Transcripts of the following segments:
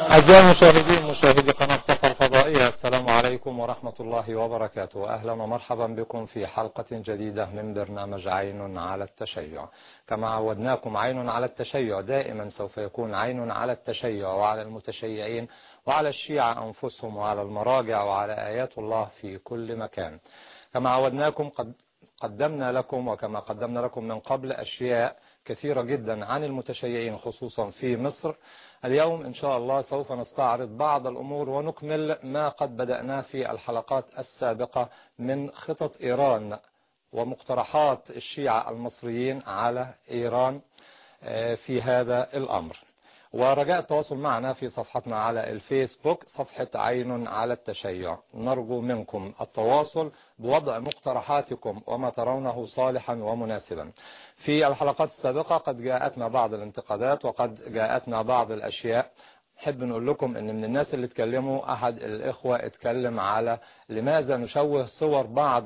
أعزائي المشاهدين مشاهدي قناة صفا الفضائية السلام عليكم ورحمة الله وبركاته أهلا ومرحبا بكم في حلقة جديدة من برنامج عين على التشيع كما عودناكم عين على التشيع دائما سوف يكون عين على التشيع وعلى المتشيعين وعلى الشيعة أنفسهم وعلى المراجع وعلى آيات الله في كل مكان كما عودناكم قد قدمنا لكم وكما قدمنا لكم من قبل أشياء كثيرة جدا عن المتشيعين خصوصا في مصر اليوم إن شاء الله سوف نستعرض بعض الأمور ونكمل ما قد بدأناه في الحلقات السابقة من خطط إيران ومقترحات الشيعة المصريين على إيران في هذا الأمر ورجاء التواصل معنا في صفحتنا على الفيسبوك صفحة عين على التشيع نرجو منكم التواصل بوضع مقترحاتكم وما ترونه صالحا ومناسبا في الحلقات السابقة قد جاءتنا بعض الانتقادات وقد جاءتنا بعض الأشياء نحب نقول لكم ان من الناس اللي اتكلموا احد الاخوة اتكلم على لماذا نشوه صور بعض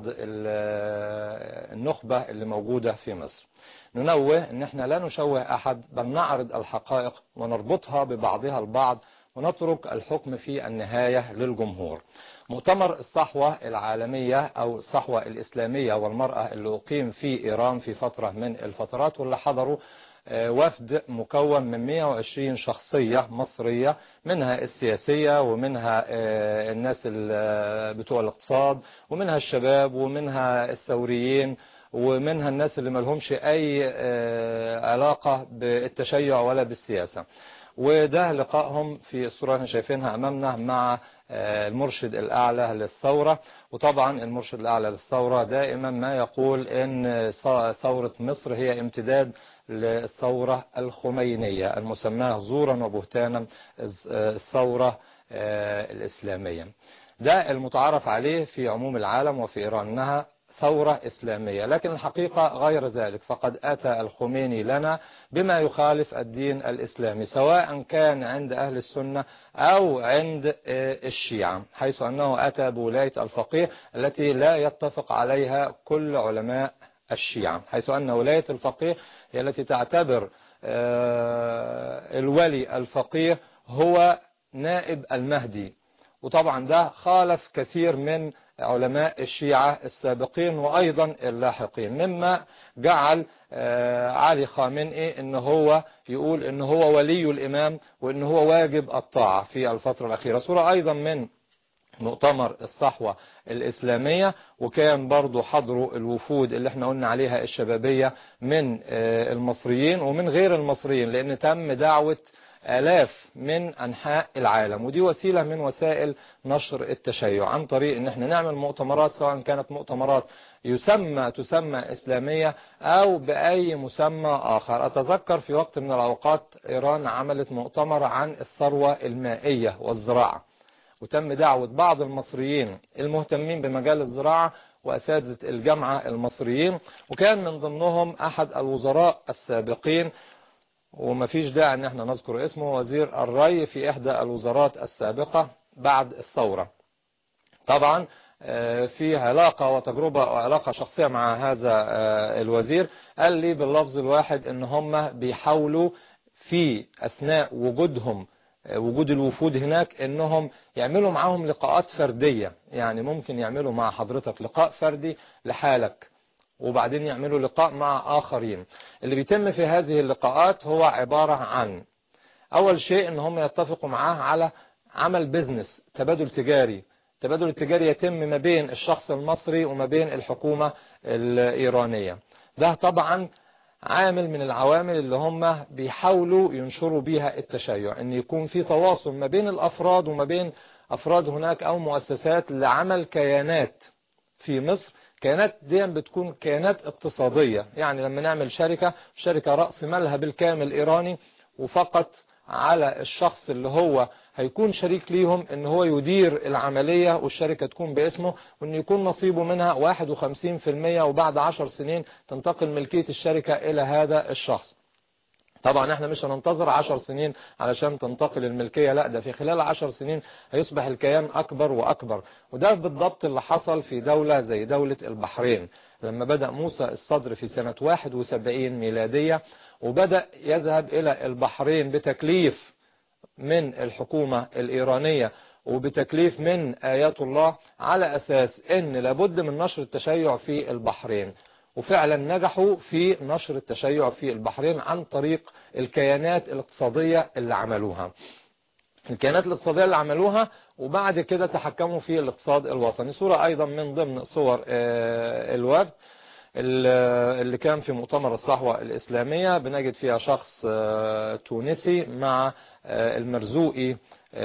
النخبة اللي موجودة في مصر ننوه ان احنا لا نشوه احد بل نعرض الحقائق ونربطها ببعضها البعض ونترك الحكم في النهاية للجمهور مؤتمر الصحوة العالمية او الصحوة الاسلامية والمرأة اللي اقيم في ايران في فترة من الفترات واللي حضروا وفد مكون من 120 شخصية مصرية منها السياسية ومنها الناس بتوع الاقتصاد ومنها الشباب ومنها الثوريين ومنها الناس اللي ملهمش اي علاقة بالتشيع ولا بالسياسة وده لقائهم في الصورة اللي شايفينها امامنا مع المرشد الاعلى للثورة وطبعا المرشد الاعلى للثورة دائما ما يقول ان ثورة مصر هي امتداد للثورة الخمينية المسماه زورا وبهتانا الثورة الاسلامية ده المتعارف عليه في عموم العالم وفي ايران انها ثورة إسلامية لكن الحقيقة غير ذلك فقد أتى الخميني لنا بما يخالف الدين الإسلامي سواء كان عند أهل السنة أو عند الشيعة حيث أنه أتى بولاية الفقيه التي لا يتفق عليها كل علماء الشيعة حيث أن ولاية الفقيه هي التي تعتبر الولي الفقيه هو نائب المهدي وطبعا ده خالف كثير من علماء الشيعة السابقين وأيضا اللاحقين مما جعل علي خامنئي ان هو يقول ان هو ولي الإمام وان هو واجب الطاعة في الفترة الأخيرة صورة أيضا من مؤتمر الصحوة الإسلامية وكان برضو حضروا الوفود اللي احنا قلنا عليها الشبابية من المصريين ومن غير المصريين لأن تم دعوة آلاف من أنحاء العالم ودي وسيلة من وسائل نشر التشيع عن طريق ان احنا نعمل مؤتمرات سواء كانت مؤتمرات يسمى تسمى إسلامية أو بأي مسمى آخر أتذكر في وقت من الأوقات إيران عملت مؤتمر عن الثروة المائية والزراعة وتم دعوة بعض المصريين المهتمين بمجال الزراعة وأساتذة الجامعة المصريين وكان من ضمنهم أحد الوزراء السابقين وما فيش داعي ان احنا نذكر اسمه وزير الري في احدى الوزارات السابقة بعد الثورة طبعا في علاقة وتجربة وعلاقة شخصية مع هذا الوزير قال لي باللفظ الواحد ان هم بيحاولوا في اثناء وجودهم وجود الوفود هناك انهم يعملوا معاهم لقاءات فردية يعني ممكن يعملوا مع حضرتك لقاء فردي لحالك وبعدين يعملوا لقاء مع آخرين اللي بيتم في هذه اللقاءات هو عبارة عن أول شيء ان هم يتفقوا معاه على عمل بيزنس تبادل تجاري التبادل التجاري يتم ما بين الشخص المصري وما بين الحكومة الإيرانية ده طبعا عامل من العوامل اللي هم بيحاولوا ينشروا بيها التشيع ان يكون في تواصل ما بين الأفراد وما بين أفراد هناك أو مؤسسات لعمل كيانات في مصر كيانات دي بتكون كيانات اقتصادية يعني لما نعمل شركة شركة رأس مالها بالكامل إيراني وفقط على الشخص اللي هو هيكون شريك ليهم ان هو يدير العملية والشركة تكون باسمه وان يكون نصيبه منها 51% وبعد 10 سنين تنتقل ملكية الشركة الى هذا الشخص طبعا احنا مش هننتظر 10 سنين علشان تنتقل الملكية لا ده في خلال 10 سنين هيصبح الكيان اكبر واكبر وده بالضبط اللي حصل في دولة زي دولة البحرين لما بدأ موسى الصدر في سنة 71 ميلادية وبدأ يذهب الى البحرين بتكليف من الحكومة الإيرانية وبتكليف من آيات الله على أساس أن لابد من نشر التشيع في البحرين وفعلا نجحوا في نشر التشيع في البحرين عن طريق الكيانات الاقتصادية اللي عملوها الكيانات الاقتصادية اللي عملوها وبعد كده تحكموا في الاقتصاد الوطني صورة أيضا من ضمن صور الوفد اللي كان في مؤتمر الصحوة الإسلامية بنجد فيها شخص تونسي مع المرزوقي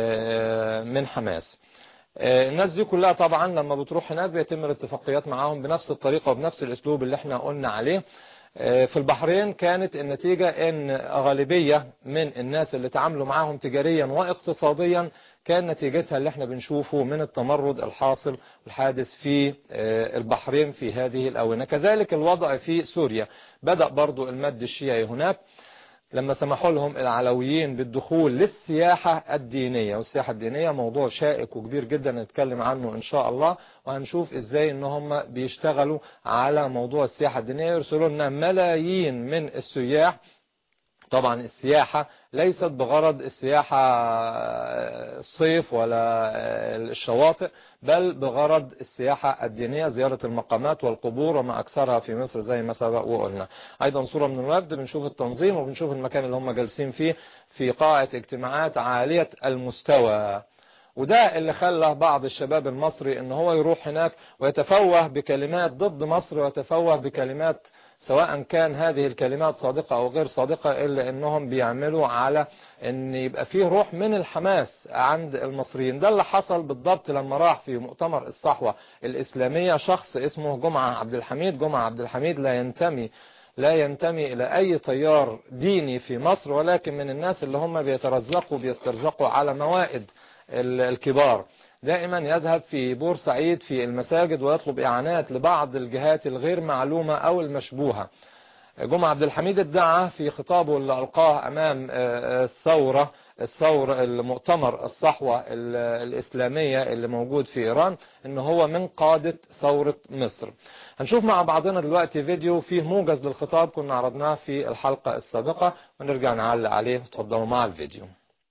من حماس الناس دي كلها طبعا لما بتروح هناك بيتم الاتفاقيات معاهم بنفس الطريقة وبنفس الاسلوب اللي احنا قلنا عليه في البحرين كانت النتيجة ان غالبية من الناس اللي تعاملوا معاهم تجاريا واقتصاديا كان نتيجتها اللي احنا بنشوفه من التمرد الحاصل الحادث في البحرين في هذه الأونة كذلك الوضع في سوريا بدأ برضو المد الشيعي هناك لما سمحوا لهم العلويين بالدخول للسياحة الدينية والسياحة الدينية موضوع شائك وكبير جدا نتكلم عنه ان شاء الله وهنشوف ازاي ان هم بيشتغلوا على موضوع السياحة الدينية يرسلوا لنا ملايين من السياح طبعا السياحة ليست بغرض السياحة الصيف ولا الشواطئ بل بغرض السياحة الدينية زيارة المقامات والقبور وما أكثرها في مصر زي ما سبق وقلنا أيضا صورة من الوفد بنشوف التنظيم وبنشوف المكان اللي هم جالسين فيه في قاعة اجتماعات عالية المستوى وده اللي خلى بعض الشباب المصري ان هو يروح هناك ويتفوه بكلمات ضد مصر ويتفوه بكلمات سواء كان هذه الكلمات صادقة أو غير صادقة إلا أنهم بيعملوا على أن يبقى فيه روح من الحماس عند المصريين ده اللي حصل بالضبط لما راح في مؤتمر الصحوة الإسلامية شخص اسمه جمعة عبد الحميد جمعة عبد الحميد لا ينتمي لا ينتمي إلى أي تيار ديني في مصر ولكن من الناس اللي هم بيترزقوا بيسترزقوا على موائد الكبار دائما يذهب في بورسعيد في المساجد ويطلب إعانات لبعض الجهات الغير معلومة أو المشبوهة جمعة عبد الحميد ادعى في خطابه اللي ألقاه أمام الثورة الثور المؤتمر الصحوة الإسلامية اللي موجود في إيران إن هو من قادة ثورة مصر هنشوف مع بعضنا دلوقتي فيديو فيه موجز للخطاب كنا عرضناه في الحلقة السابقة ونرجع نعلق عليه تفضلوا مع الفيديو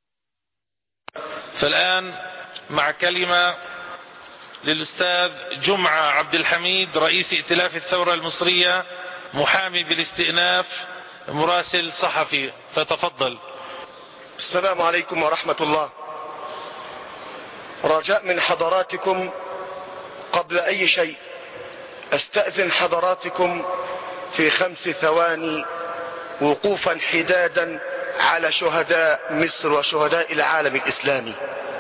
فالآن مع كلمة للأستاذ جمعة عبد الحميد رئيس ائتلاف الثورة المصرية محامي بالاستئناف مراسل صحفي فتفضل السلام عليكم ورحمة الله رجاء من حضراتكم قبل أي شيء استأذن حضراتكم في خمس ثواني وقوفا حدادا على شهداء مصر وشهداء العالم الإسلامي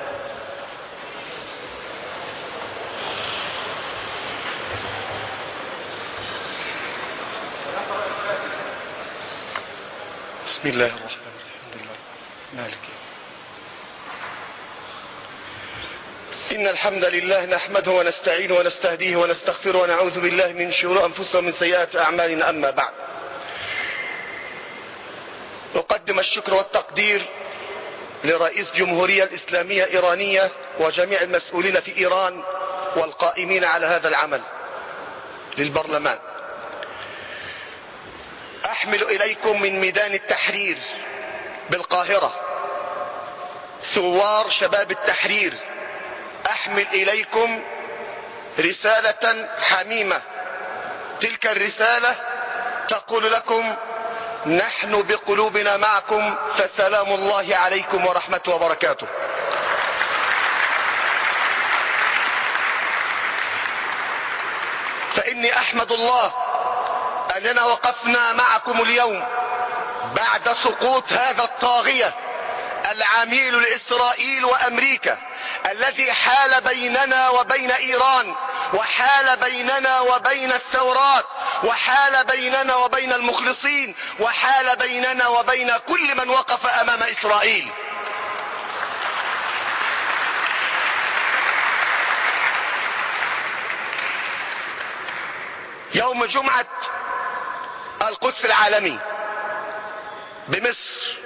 بسم الله الرحمن الرحيم الحمد لله مالك إن الحمد لله نحمده ونستعينه ونستهديه ونستغفره ونعوذ بالله من شرور أنفسنا ومن سيئات أعمالنا أما بعد أقدم الشكر والتقدير لرئيس جمهورية الإسلامية إيرانية وجميع المسؤولين في إيران والقائمين على هذا العمل للبرلمان أحمل إليكم من ميدان التحرير بالقاهرة ثوار شباب التحرير أحمل إليكم رسالة حميمة تلك الرسالة تقول لكم نحن بقلوبنا معكم فسلام الله عليكم ورحمته وبركاته فإني أحمد الله أننا وقفنا معكم اليوم بعد سقوط هذا الطاغية العميل لإسرائيل وأمريكا الذي حال بيننا وبين إيران وحال بيننا وبين الثورات وحال بيننا وبين المخلصين وحال بيننا وبين كل من وقف أمام إسرائيل يوم جمعة القدس العالمي بمصر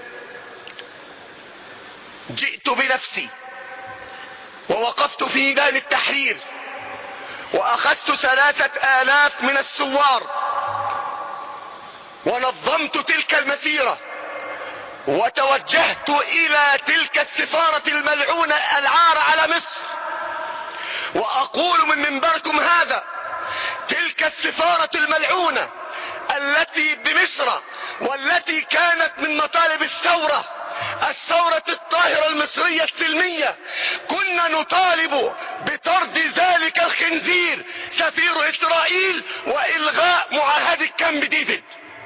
جئت بنفسي ووقفت في ميدان التحرير واخذت ثلاثة الاف من الثوار ونظمت تلك المسيرة وتوجهت الى تلك السفارة الملعونة العار على مصر واقول من منبركم هذا تلك السفارة الملعونة التي بمصر والتي كانت من مطالب الثورة الثورة الطاهرة المصرية السلمية كنا نطالب بطرد ذلك الخنزير سفير اسرائيل والغاء معاهدة كامب ديفيد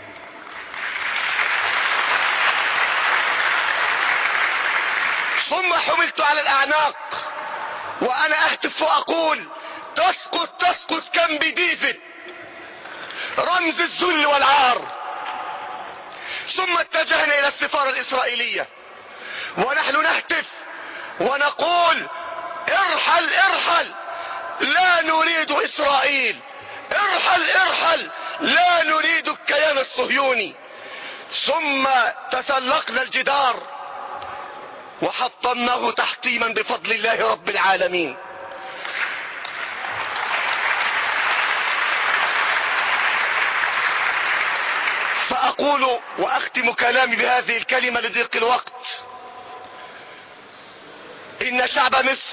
ثم حملت على الاعناق وانا اهتف واقول تسقط تسقط كامب ديفيد رمز الذل والعار ثم اتجهنا الى السفارة الاسرائيلية ونحن نهتف ونقول ارحل ارحل لا نريد اسرائيل ارحل ارحل لا نريد الكيان الصهيوني ثم تسلقنا الجدار وحطمناه تحطيما بفضل الله رب العالمين فاقول واختم كلامي بهذه الكلمة لضيق الوقت ان شعب مصر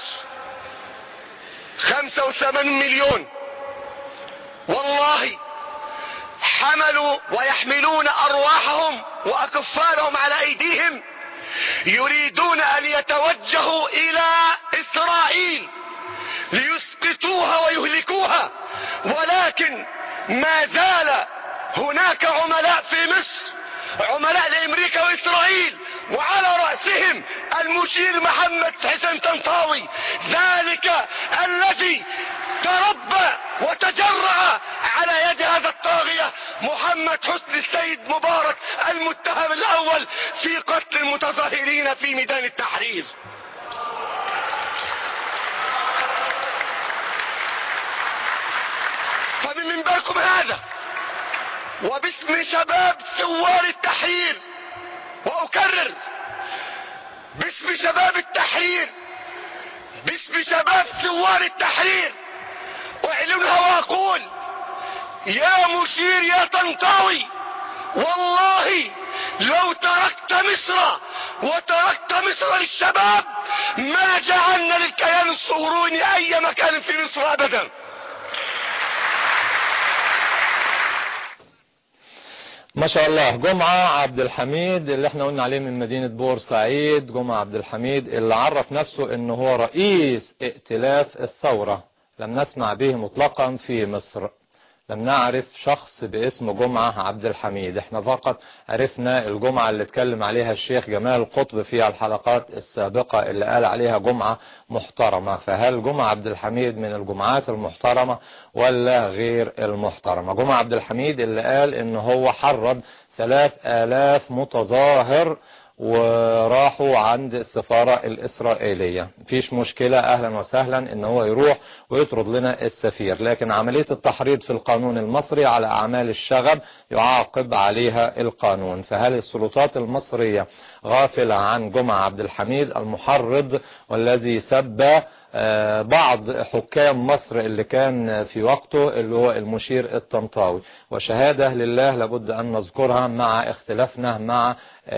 خمسة وثمانين مليون والله حملوا ويحملون ارواحهم واكفارهم على ايديهم يريدون ان يتوجهوا الى اسرائيل ليسقطوها ويهلكوها ولكن ما زال هناك عملاء في مصر عملاء لامريكا واسرائيل وعلى رأسهم المشير محمد حسن طنطاوي ذلك الذي تربى وتجرع على يد هذا الطاغية محمد حسن السيد مبارك المتهم الاول في قتل المتظاهرين في ميدان التحرير فمن منبركم هذا وباسم شباب ثوار التحرير واكرر باسم شباب التحرير باسم شباب ثوار التحرير اعلنها واقول يا مشير يا طنطاوي والله لو تركت مصر وتركت مصر للشباب ما جعلنا للكيان الصهروني اي مكان في مصر ابدا ما شاء الله جمعة عبد الحميد اللي احنا قلنا عليه من مدينة بورسعيد جمعة عبد الحميد اللي عرف نفسه انه هو رئيس ائتلاف الثورة لم نسمع به مطلقا في مصر لم نعرف شخص باسم جمعة عبد الحميد احنا فقط عرفنا الجمعة اللي اتكلم عليها الشيخ جمال قطب في الحلقات السابقة اللي قال عليها جمعة محترمة فهل جمعة عبد الحميد من الجمعات المحترمة ولا غير المحترمة جمعة عبد الحميد اللي قال ان هو حرض ثلاث آلاف متظاهر وراحوا عند السفارة الإسرائيلية مفيش مشكلة أهلا وسهلا إن هو يروح ويطرد لنا السفير لكن عملية التحريض في القانون المصري على أعمال الشغب يعاقب عليها القانون فهل السلطات المصرية غافلة عن جمعة عبد الحميد المحرض والذي سب بعض حكام مصر اللي كان في وقته اللي هو المشير الطنطاوي وشهادة لله لابد أن نذكرها مع اختلافنا مع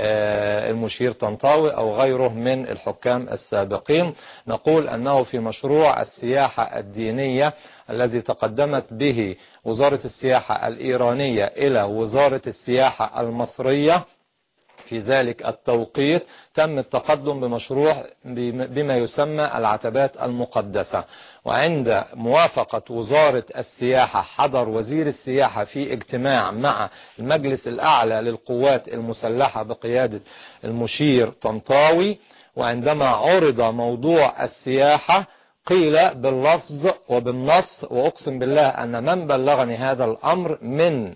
المشير طنطاوي أو غيره من الحكام السابقين نقول أنه في مشروع السياحة الدينية الذي تقدمت به وزارة السياحة الإيرانية إلى وزارة السياحة المصرية في ذلك التوقيت تم التقدم بمشروع بما يسمى العتبات المقدسة وعند موافقة وزارة السياحة حضر وزير السياحة في اجتماع مع المجلس الأعلى للقوات المسلحة بقيادة المشير طنطاوي وعندما عرض موضوع السياحة قيل باللفظ وبالنص وأقسم بالله أن من بلغني هذا الأمر من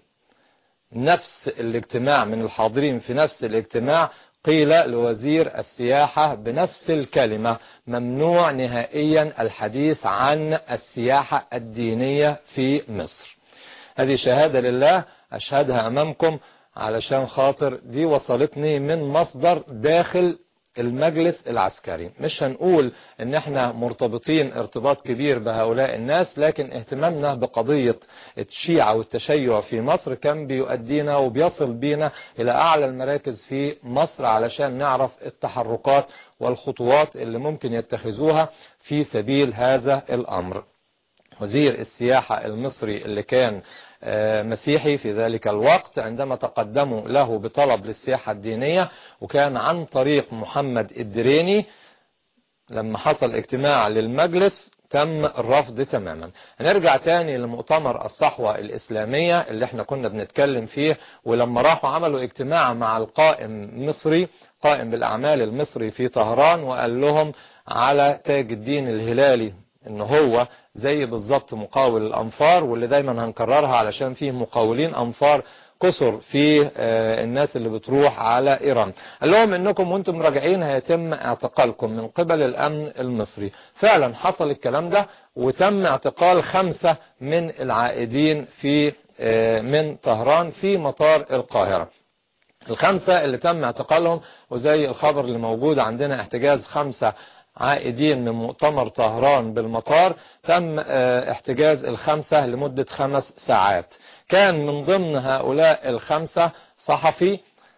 نفس الاجتماع من الحاضرين في نفس الاجتماع قيل لوزير السياحة بنفس الكلمة ممنوع نهائيا الحديث عن السياحة الدينية في مصر هذه شهادة لله أشهدها أمامكم علشان خاطر دي وصلتني من مصدر داخل المجلس العسكري مش هنقول ان احنا مرتبطين ارتباط كبير بهؤلاء الناس لكن اهتمامنا بقضية الشيعة والتشيع في مصر كان بيؤدينا وبيصل بينا الى اعلى المراكز في مصر علشان نعرف التحركات والخطوات اللي ممكن يتخذوها في سبيل هذا الامر وزير السياحة المصري اللي كان مسيحي في ذلك الوقت عندما تقدموا له بطلب للسياحة الدينية وكان عن طريق محمد الدريني لما حصل اجتماع للمجلس تم الرفض تماما هنرجع تاني لمؤتمر الصحوة الإسلامية اللي احنا كنا بنتكلم فيه ولما راحوا عملوا اجتماع مع القائم مصري قائم بالأعمال المصري في طهران وقال لهم على تاج الدين الهلالي ان هو زي بالظبط مقاول الانفار واللي دايما هنكررها علشان فيه مقاولين انفار كسر في الناس اللي بتروح على ايران قال لهم انكم وانتم راجعين هيتم اعتقالكم من قبل الامن المصري فعلا حصل الكلام ده وتم اعتقال خمسة من العائدين في من طهران في مطار القاهرة الخمسة اللي تم اعتقالهم وزي الخبر اللي موجود عندنا احتجاز خمسة عائدين من مؤتمر طهران بالمطار تم احتجاز الخمسة لمدة خمس ساعات كان من ضمن هؤلاء الخمسة صحفي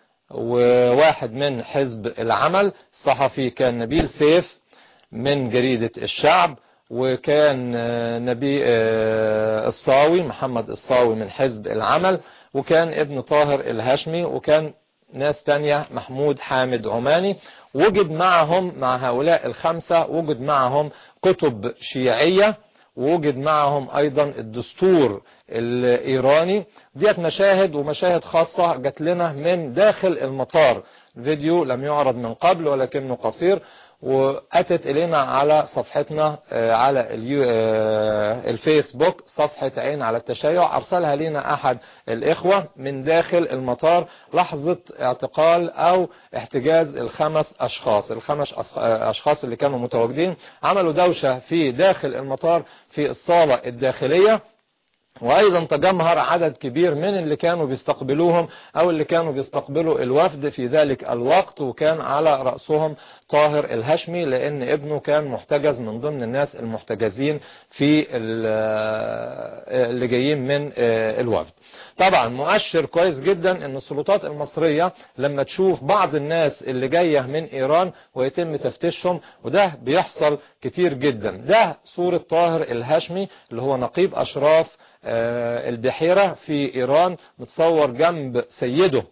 وواحد من حزب العمل الصحفي كان نبيل سيف من جريدة الشعب وكان نبي الصاوي محمد الصاوي من حزب العمل وكان ابن طاهر الهاشمي وكان ناس تانية محمود حامد عماني وجد معهم مع هؤلاء الخمسة وجد معهم كتب شيعية ووجد معهم ايضا الدستور الايراني ديت مشاهد ومشاهد خاصة جات لنا من داخل المطار فيديو لم يعرض من قبل ولكنه قصير واتت الينا على صفحتنا على الفيسبوك صفحة عين على التشيع ارسلها لنا احد الاخوة من داخل المطار لحظة اعتقال او احتجاز الخمس اشخاص الخمس اشخاص اللي كانوا متواجدين عملوا دوشة في داخل المطار في الصالة الداخلية وايضا تجمهر عدد كبير من اللي كانوا بيستقبلوهم او اللي كانوا بيستقبلوا الوفد في ذلك الوقت وكان على رأسهم طاهر الهشمي لان ابنه كان محتجز من ضمن الناس المحتجزين في اللي جايين من الوفد طبعا مؤشر كويس جدا ان السلطات المصرية لما تشوف بعض الناس اللي جاية من ايران ويتم تفتيشهم وده بيحصل كتير جدا ده صورة طاهر الهشمي اللي هو نقيب اشراف البحيرة في ايران متصور جنب سيده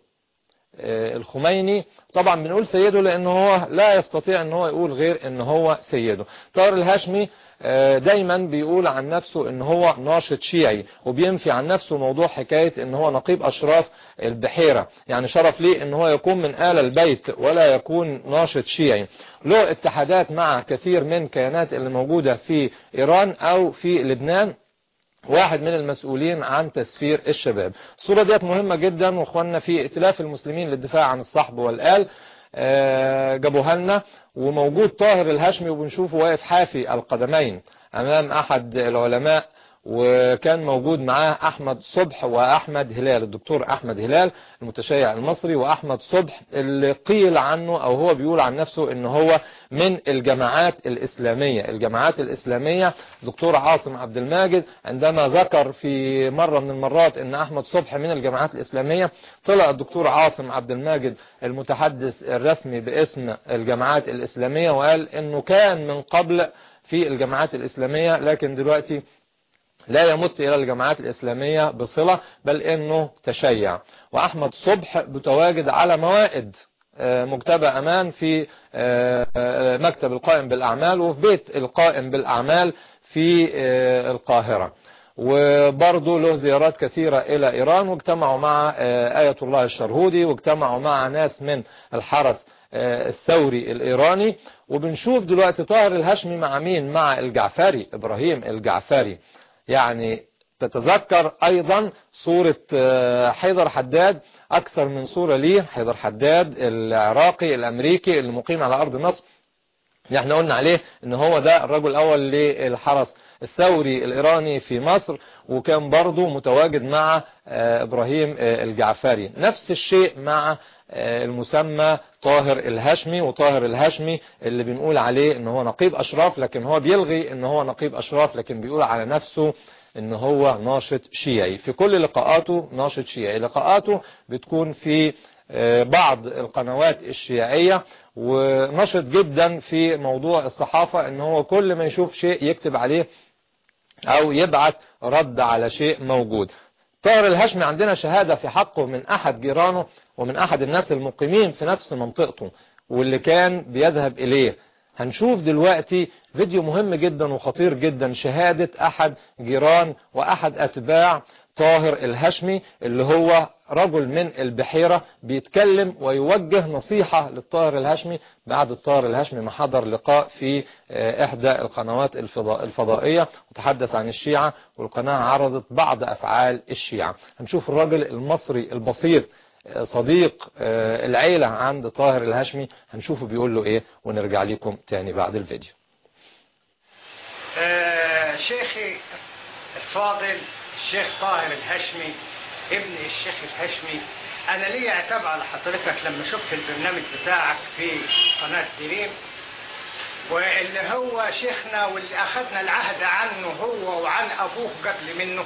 الخميني طبعا بنقول سيده لان هو لا يستطيع ان هو يقول غير ان هو سيده طاهر الهاشمي دايما بيقول عن نفسه ان هو ناشط شيعي وبينفي عن نفسه موضوع حكاية ان هو نقيب اشراف البحيرة يعني شرف ليه ان هو يكون من آل البيت ولا يكون ناشط شيعي له اتحادات مع كثير من كيانات اللي موجودة في ايران او في لبنان واحد من المسؤولين عن تسفير الشباب الصورة ديت مهمة جدا واخواننا في ائتلاف المسلمين للدفاع عن الصحب والآل جابوها لنا وموجود طاهر الهاشمي وبنشوفه واقف حافي القدمين امام احد العلماء وكان موجود معاه احمد صبح واحمد هلال الدكتور احمد هلال المتشيع المصري واحمد صبح اللي قيل عنه او هو بيقول عن نفسه ان هو من الجماعات الاسلامية الجماعات الاسلامية دكتور عاصم عبد الماجد عندما ذكر في مرة من المرات ان احمد صبح من الجماعات الاسلامية طلع الدكتور عاصم عبد الماجد المتحدث الرسمي باسم الجماعات الاسلامية وقال انه كان من قبل في الجماعات الاسلامية لكن دلوقتي لا يمت إلى الجماعات الإسلامية بصلة بل إنه تشيع وأحمد صبح متواجد على موائد مكتبة أمان في مكتب القائم بالأعمال وفي بيت القائم بالأعمال في القاهرة وبرضه له زيارات كثيرة إلى إيران واجتمعوا مع آية الله الشرهودي واجتمعوا مع ناس من الحرس الثوري الإيراني وبنشوف دلوقتي طاهر الهشمي مع مين مع الجعفري إبراهيم الجعفري يعني تتذكر ايضا صورة حيدر حداد اكثر من صورة ليه حيدر حداد العراقي الامريكي المقيم على ارض مصر احنا قلنا عليه ان هو ده الرجل الاول للحرس الثوري الإيراني في مصر وكان برضه متواجد مع إبراهيم الجعفري نفس الشيء مع المسمى طاهر الهاشمي وطاهر الهاشمي اللي بنقول عليه ان هو نقيب اشراف لكن هو بيلغي ان هو نقيب اشراف لكن بيقول على نفسه ان هو ناشط شيعي في كل لقاءاته ناشط شيعي لقاءاته بتكون في بعض القنوات الشيعية ونشط جدا في موضوع الصحافة ان هو كل ما يشوف شيء يكتب عليه او يبعت رد على شيء موجود طاهر الهاشمي عندنا شهادة في حقه من احد جيرانه ومن احد الناس المقيمين في نفس منطقته واللي كان بيذهب اليه هنشوف دلوقتي فيديو مهم جدا وخطير جدا شهادة احد جيران واحد اتباع طاهر الهاشمي اللي هو رجل من البحيرة بيتكلم ويوجه نصيحة للطاهر الهاشمي بعد الطاهر الهاشمي ما حضر لقاء في احدى القنوات الفضائية وتحدث عن الشيعة والقناة عرضت بعض افعال الشيعة هنشوف الرجل المصري البسيط صديق العيلة عند طاهر الهاشمي هنشوفه بيقول له ايه ونرجع لكم تاني بعد الفيديو آه شيخي الفاضل الشيخ طاهر الهاشمي ابن الشيخ الهاشمي انا ليا عتاب على حضرتك لما شفت البرنامج بتاعك في قناة دريم واللي هو شيخنا واللي اخذنا العهد عنه هو وعن ابوه قبل منه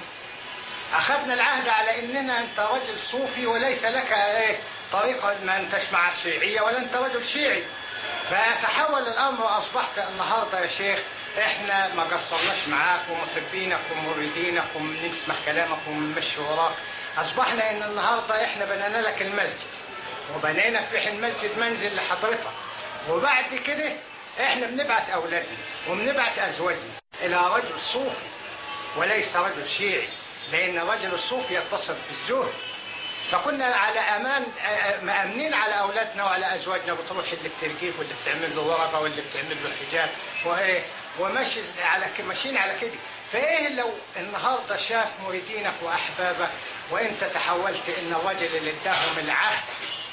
اخذنا العهد على اننا انت رجل صوفي وليس لك ايه طريقة ما انتش مع الشيعية ولا انت رجل شيعي فتحول الامر واصبحت النهاردة يا شيخ احنا ما قصرناش معاك ومحبينك ومريدينك وبنسمع كلامك وبنمشي وراك اصبحنا ان النهاردة احنا بنينا لك المسجد وبنينا في المسجد منزل لحضرتك وبعد كده احنا بنبعت اولادنا وبنبعت ازواجنا الى رجل صوفي وليس رجل شيعي لان الرجل الصوفي يتصف بالزهد فكنا على امان مأمنين على اولادنا وعلى ازواجنا بتروح اللي بترجيف واللي بتعمل له ورقه واللي بتعمل له حجاب وايه وماشي على ماشيين على كده فايه لو النهارده شاف مريدينك واحبابك وانت تحولت ان الرجل اللي اداهم العهد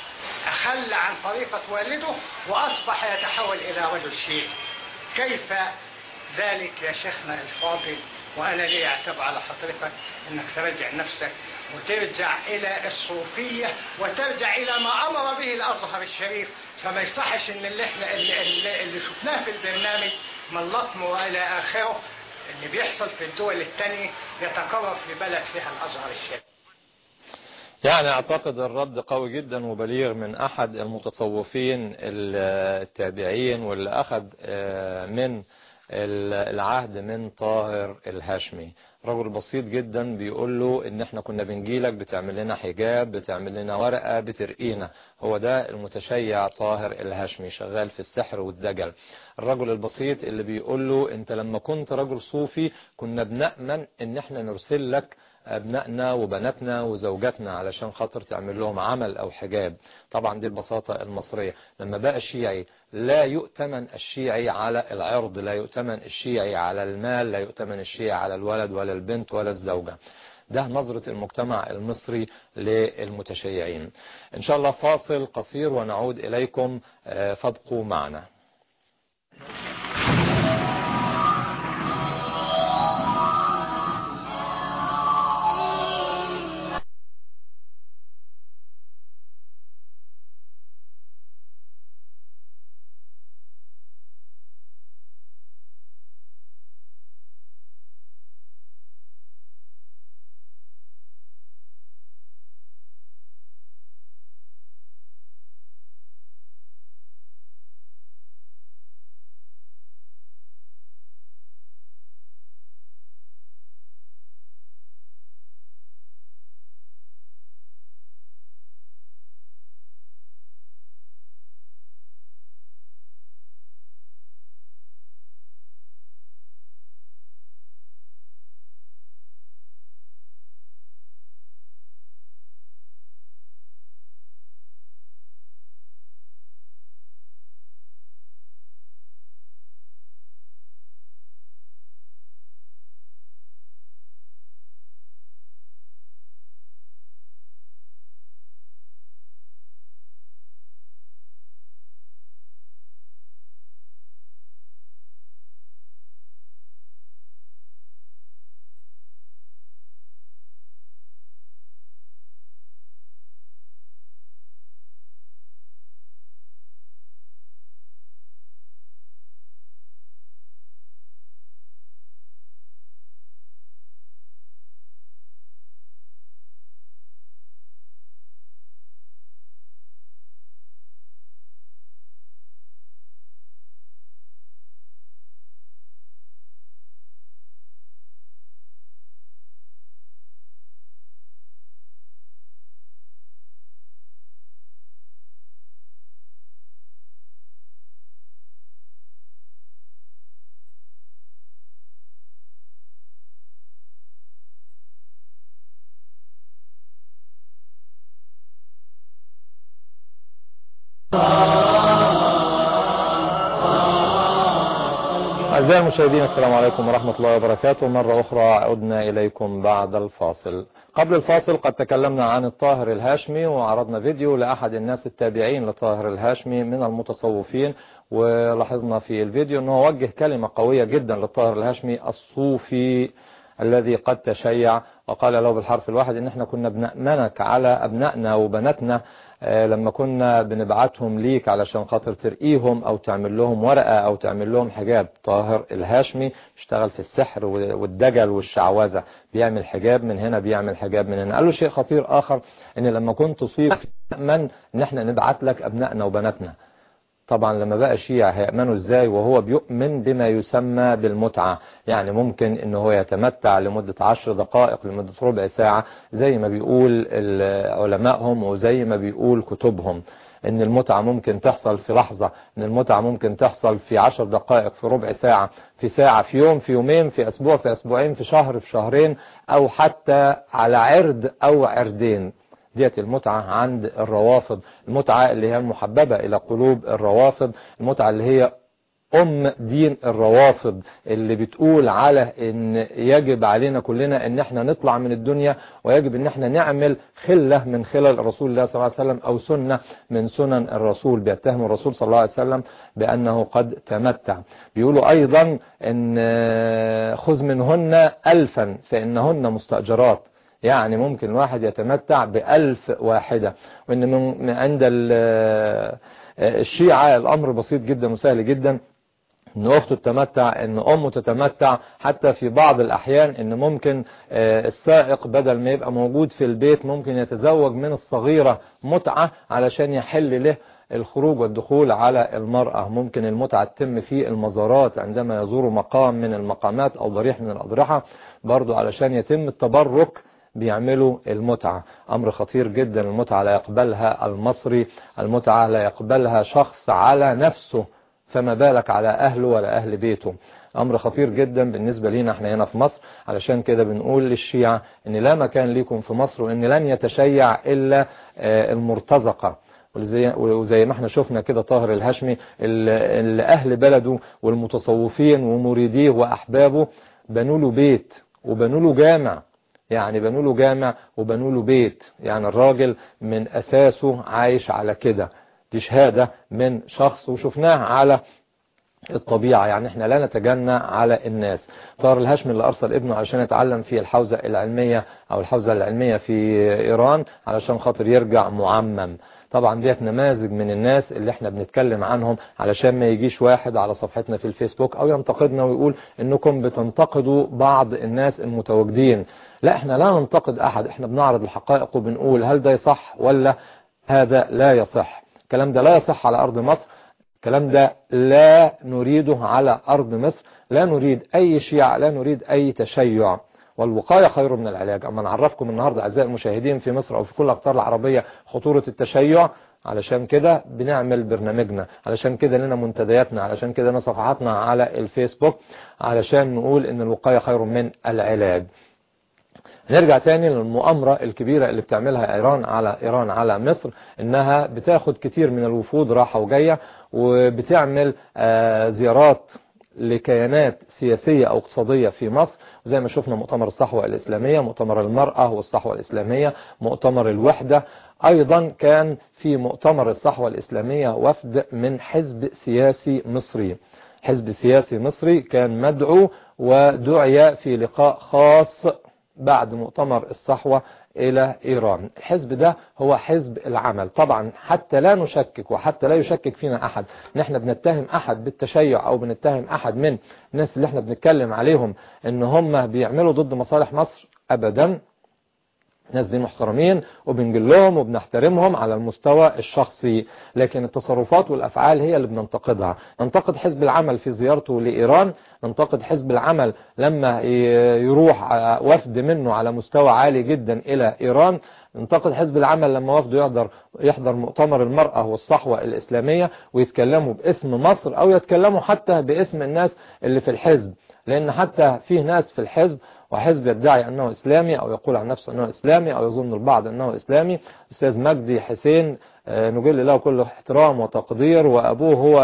اخل عن طريقه والده واصبح يتحول الى رجل شيعي كيف ذلك يا شيخنا الفاضل وانا لي اعتب على حضرتك انك ترجع نفسك وترجع الى الصوفيه وترجع الى ما امر به الازهر الشريف فما يصحش ان اللي احنا اللي, اللي, اللي شفناه في البرنامج من لطم والى اخره اللي بيحصل في الدول الثانيه يتكرر في بلد فيها الازهر الشريف يعني اعتقد الرد قوي جدا وبليغ من احد المتصوفين التابعين واللي اخذ من العهد من طاهر الهاشمي رجل بسيط جدا بيقول له ان احنا كنا بنجيلك بتعمل لنا حجاب بتعمل لنا ورقة بترقينا هو ده المتشيع طاهر الهاشمي شغال في السحر والدجل الرجل البسيط اللي بيقول له انت لما كنت رجل صوفي كنا بنأمن ان احنا نرسل لك أبنائنا وبناتنا وزوجاتنا علشان خاطر تعمل لهم عمل أو حجاب طبعا دي البساطة المصرية لما بقى الشيعي لا يؤتمن الشيعي على العرض لا يؤتمن الشيعي على المال لا يؤتمن الشيعي على الولد ولا البنت ولا الزوجة ده نظرة المجتمع المصري للمتشيعين إن شاء الله فاصل قصير ونعود إليكم فابقوا معنا أعزائي المشاهدين السلام عليكم ورحمة الله وبركاته مرة أخرى عدنا إليكم بعد الفاصل قبل الفاصل قد تكلمنا عن الطاهر الهاشمي وعرضنا فيديو لأحد الناس التابعين لطاهر الهاشمي من المتصوفين ولاحظنا في الفيديو أنه وجه كلمة قوية جدا للطاهر الهاشمي الصوفي الذي قد تشيع وقال له بالحرف الواحد ان احنا كنا بنأمنك على ابنائنا وبناتنا لما كنا بنبعتهم ليك علشان خاطر ترقيهم او تعمل لهم ورقة او تعمل لهم حجاب طاهر الهاشمي اشتغل في السحر والدجل والشعوذة بيعمل حجاب من هنا بيعمل حجاب من هنا قال له شيء خطير اخر ان لما كنت تصيب من ان احنا نبعت لك ابنائنا وبناتنا طبعا لما بقى شيعة هيأمنوا ازاي وهو بيؤمن بما يسمى بالمتعة يعني ممكن ان هو يتمتع لمدة عشر دقائق لمدة ربع ساعة زي ما بيقول علمائهم وزي ما بيقول كتبهم ان المتعة ممكن تحصل في لحظة ان المتعة ممكن تحصل في عشر دقائق في ربع ساعة في ساعة في يوم في يومين في اسبوع في اسبوعين في شهر في شهرين او حتى على عرد او عردين ديت المتعة عند الروافض المتعة اللي هي المحببة إلى قلوب الروافض المتعة اللي هي أم دين الروافض اللي بتقول على ان يجب علينا كلنا ان احنا نطلع من الدنيا ويجب ان احنا نعمل خلة من خلال رسول الله صلى الله عليه وسلم او سنة من سنن الرسول بيتهم الرسول صلى الله عليه وسلم بانه قد تمتع بيقولوا ايضا ان خذ منهن الفا فانهن مستأجرات يعني ممكن الواحد يتمتع بألف واحدة وإن من عند الشيعة الأمر بسيط جدا وسهل جدا ان اخته تتمتع ان امه تتمتع حتى في بعض الاحيان ان ممكن السائق بدل ما يبقى موجود في البيت ممكن يتزوج من الصغيرة متعة علشان يحل له الخروج والدخول على المرأة ممكن المتعة تتم في المزارات عندما يزوروا مقام من المقامات او ضريح من الاضرحة برضو علشان يتم التبرك بيعملوا المتعة أمر خطير جدا المتعة لا يقبلها المصري المتعة لا يقبلها شخص على نفسه فما بالك على أهله ولا أهل بيته أمر خطير جدا بالنسبة لنا احنا هنا في مصر علشان كده بنقول للشيعة ان لا مكان ليكم في مصر وان لن يتشيع إلا المرتزقة وزي ما احنا شفنا كده طاهر الهاشمي اللي أهل بلده والمتصوفين ومريديه وأحبابه بنوا له بيت وبنوا له جامع يعني بنوا له جامع وبنوا له بيت يعني الراجل من أساسه عايش على كده دي شهادة من شخص وشفناها على الطبيعة يعني احنا لا نتجنى على الناس طار الهاشمي اللي أرسل ابنه علشان يتعلم في الحوزة العلمية أو الحوزة العلمية في إيران علشان خاطر يرجع معمم طبعا ديت نماذج من الناس اللي احنا بنتكلم عنهم علشان ما يجيش واحد على صفحتنا في الفيسبوك او ينتقدنا ويقول انكم بتنتقدوا بعض الناس المتواجدين لا احنا لا ننتقد احد احنا بنعرض الحقائق وبنقول هل ده يصح ولا هذا لا يصح الكلام ده لا يصح على ارض مصر الكلام ده لا نريده على ارض مصر لا نريد اي شيعة لا نريد اي تشيع والوقاية خير من العلاج أما نعرفكم النهاردة أعزائي المشاهدين في مصر أو في كل الأقطار العربية خطورة التشيع علشان كده بنعمل برنامجنا علشان كده لنا منتدياتنا علشان كده لنا صفحاتنا على الفيسبوك علشان نقول ان الوقاية خير من العلاج نرجع تاني للمؤامرة الكبيرة اللي بتعملها إيران على إيران على مصر إنها بتاخد كتير من الوفود راحة وجاية وبتعمل زيارات لكيانات سياسية أو اقتصادية في مصر زي ما شفنا مؤتمر الصحوة الإسلامية مؤتمر المرأة والصحوة الإسلامية مؤتمر الوحدة أيضا كان في مؤتمر الصحوة الإسلامية وفد من حزب سياسي مصري حزب سياسي مصري كان مدعو ودعي في لقاء خاص بعد مؤتمر الصحوة إلى إيران الحزب ده هو حزب العمل طبعا حتى لا نشكك وحتى لا يشكك فينا أحد نحن بنتهم أحد بالتشيع أو بنتهم أحد من الناس اللي احنا بنتكلم عليهم ان هم بيعملوا ضد مصالح مصر أبدا الناس دي محترمين وبنجلهم وبنحترمهم على المستوى الشخصي لكن التصرفات والأفعال هي اللي بننتقدها ننتقد حزب العمل في زيارته لإيران ننتقد حزب العمل لما يروح وفد منه على مستوى عالي جدا إلى إيران ننتقد حزب العمل لما وفده يحضر يحضر مؤتمر المرأة والصحوة الإسلامية ويتكلموا باسم مصر أو يتكلموا حتى باسم الناس اللي في الحزب لأن حتى فيه ناس في الحزب وحزب يدعي أنه إسلامي أو يقول عن نفسه أنه إسلامي أو يظن البعض أنه إسلامي أستاذ مجدي حسين نجل له كل احترام وتقدير وأبوه هو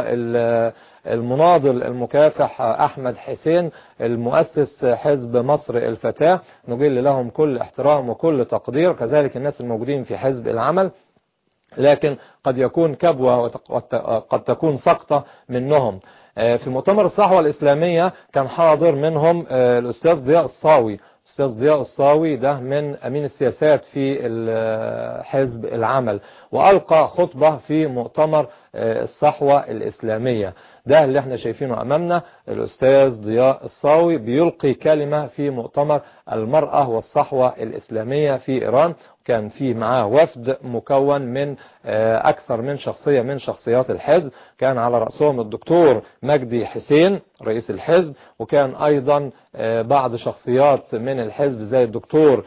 المناضل المكافح أحمد حسين المؤسس حزب مصر الفتاة نجل لهم كل احترام وكل تقدير كذلك الناس الموجودين في حزب العمل لكن قد يكون كبوة وقد تكون سقطة منهم في مؤتمر الصحوة الإسلامية كان حاضر منهم الأستاذ ضياء الصاوي الأستاذ ضياء الصاوي ده من أمين السياسات في حزب العمل وألقى خطبة في مؤتمر الصحوة الإسلامية ده اللي احنا شايفينه أمامنا الأستاذ ضياء الصاوي بيلقي كلمة في مؤتمر المرأة والصحوة الإسلامية في إيران كان في معاه وفد مكون من أكثر من شخصية من شخصيات الحزب كان على رأسهم الدكتور مجدي حسين رئيس الحزب وكان أيضا بعض شخصيات من الحزب زي الدكتور